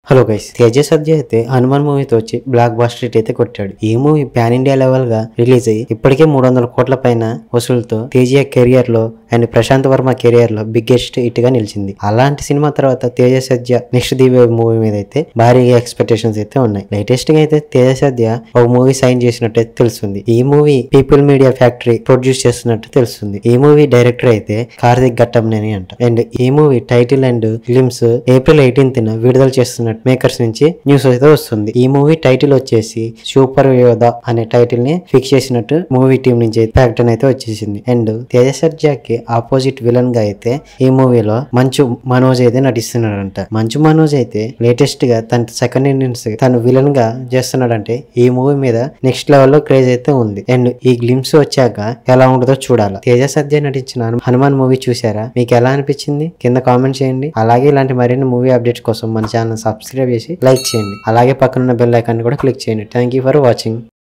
hello guys Teja సద్య అయితే హనుమాన్ మూవీతో వచ్చి బ్లాక్ బాస్టర్ హిట్ అయితే కొట్టాడు ఈ మూవీ పాన్ ఇండియా లెవెల్ గా రిలీజ్ అయ్యి ఇప్పటికే మూడు వందల కోట్ల పైన వసూలుతో తేజ కెరియర్ లో అండ్ ప్రశాంత్ వర్మ కెరియర్ లో బిగ్గెస్ట్ హిట్ గా నిలిచింది అలాంటి సినిమా తర్వాత తేజ సద్య నెక్స్ట్ దివ్య మూవీ మీద అయితే భారీగా ఎక్స్పెక్టేషన్స్ అయితే ఉన్నాయి లేటెస్ట్ గా అయితే తేజ సద్య ఒక మూవీ సైన్ చేసినట్టు అయితే తెలుస్తుంది ఈ movie People Media Factory produce చేస్తున్నట్టు తెలుస్తుంది ఈ మూవీ డైరెక్టర్ అయితే కార్తిక్ ఘట్టంనేని అంట అండ్ ఈ movie title and films April eighteenth న విడుదల చేస్తున్నట్టు మేకర్స్ నుంచి న్యూస్ అయితే వస్తుంది ఈ మూవీ టైటిల్ వచ్చేసి సూపర్ యోధ అనే టైటిల్ ని ఫిక్స్ చేసినట్టు మూవీ టీం నుంచి ప్రకటన అయితే వచ్చేసింది అండ్ తేజ సర్జాకి ఆపోజిట్ విలన్ గా అయితే ఈ మూవీలో మంచు మనోజ్ అయితే నటిస్తున్నాడంట మంచు మనోజ్ అయితే లేటెస్ట్ గా తన సెకండ్ ఇన్నింగ్స్ తను విలన్ గా చేస్తున్నాడంటే ఈ మూవీ మీద నెక్స్ట్ లెవెల్ లో క్రేజ్ అయితే ఉంది అండ్ ఈ గ్లిమ్స్ వచ్చాక ఎలా ఉంటుందో చూడాలి తేజ సద్య నటించిన హను- హనుమాన్ మూవీ చూసారా మీకు ఎలా అనిపించింది కింద కామెంట్ చేయండి అలాగే ఇలాంటి మరిన్ని మూవీ అప్డేట్స్ కోసం మన ఛానల్ సబ్స్క్రైబ్ చేసి లైక్ చేయండి అలాగే పక్కనున్న బెల్ ఐకాన్ కూడా క్లిక్ చేయండి థ్యాంక్ యూ ఫర్ వాచింగ్